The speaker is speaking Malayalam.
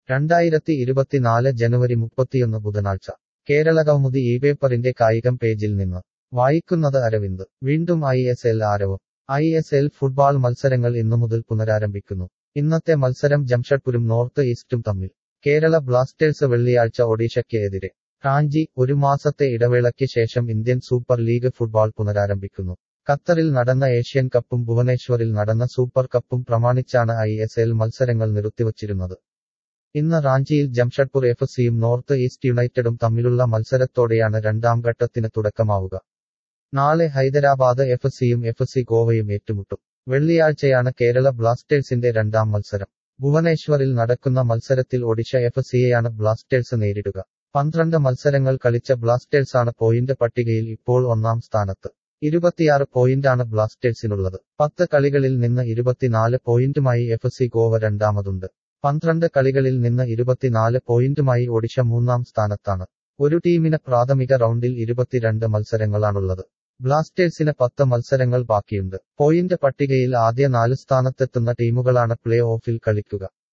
രണ്ടായിരത്തി ഇരുപത്തിനാല് ജനുവരി മുപ്പത്തിയൊന്ന് ബുധനാഴ്ച കേരളകൗമുദി ഈ പേപ്പറിന്റെ കായികം പേജിൽ നിന്ന് വായിക്കുന്നത് അരവിന്ദ് വീണ്ടും ഐ എസ് എൽ ആരവം ഐ എസ് എൽ ഫുട്ബോൾ മത്സരങ്ങൾ ഇന്നു മുതൽ പുനരാരംഭിക്കുന്നു ഇന്നത്തെ മത്സരം ജംഷഡ്പുരും നോർത്ത് ഈസ്റ്റും തമ്മിൽ കേരള ബ്ലാസ്റ്റേഴ്സ് വെള്ളിയാഴ്ച ഒഡീഷയ്ക്ക് എതിരെ റാഞ്ചി ഒരു മാസത്തെ ഇടവേളയ്ക്ക് ശേഷം ഇന്ത്യൻ സൂപ്പർ ലീഗ് ഫുട്ബോൾ പുനരാരംഭിക്കുന്നു ഖത്തറിൽ നടന്ന ഏഷ്യൻ കപ്പും ഭുവനേശ്വറിൽ നടന്ന സൂപ്പർ കപ്പും പ്രമാണിച്ചാണ് ഐ എസ് എൽ മത്സരങ്ങൾ നിർത്തിവച്ചിരുന്നത് ഇന്ന് റാഞ്ചിയിൽ ജംഷഡ്പൂർ എഫ് സിയും നോർത്ത് ഈസ്റ്റ് യുണൈറ്റഡും തമ്മിലുള്ള മത്സരത്തോടെയാണ് രണ്ടാം ഘട്ടത്തിന് തുടക്കമാവുക നാളെ ഹൈദരാബാദ് എഫ് സിയും എഫ് സി ഗോവയും ഏറ്റുമുട്ടും വെള്ളിയാഴ്ചയാണ് കേരള ബ്ലാസ്റ്റേഴ്സിന്റെ രണ്ടാം മത്സരം ഭുവനേശ്വറിൽ നടക്കുന്ന മത്സരത്തിൽ ഒഡീഷ എഫ് സിയെയാണ് ബ്ലാസ്റ്റേഴ്സ് നേരിടുക പന്ത്രണ്ട് മത്സരങ്ങൾ കളിച്ച ബ്ലാസ്റ്റേഴ്സാണ് പോയിന്റ് പട്ടികയിൽ ഇപ്പോൾ ഒന്നാം സ്ഥാനത്ത് ഇരുപത്തിയാറ് പോയിന്റാണ് ബ്ലാസ്റ്റേഴ്സിനുള്ളത് പത്ത് കളികളിൽ നിന്ന് ഇരുപത്തിനാല് പോയിന്റുമായി എഫ് സി ഗോവ രണ്ടാമതുണ്ട് പന്ത്രണ്ട് കളികളിൽ നിന്ന് ഇരുപത്തിനാല് പോയിന്റുമായി ഒഡീഷ മൂന്നാം സ്ഥാനത്താണ് ഒരു ടീമിന് പ്രാഥമിക റൗണ്ടിൽ ഇരുപത്തിരണ്ട് മത്സരങ്ങളാണുള്ളത് ബ്ലാസ്റ്റേഴ്സിന് പത്ത് മത്സരങ്ങൾ ബാക്കിയുണ്ട് പോയിന്റ് പട്ടികയിൽ ആദ്യ നാല് സ്ഥാനത്തെത്തുന്ന ടീമുകളാണ് പ്ലേ ഓഫിൽ കളിക്കുക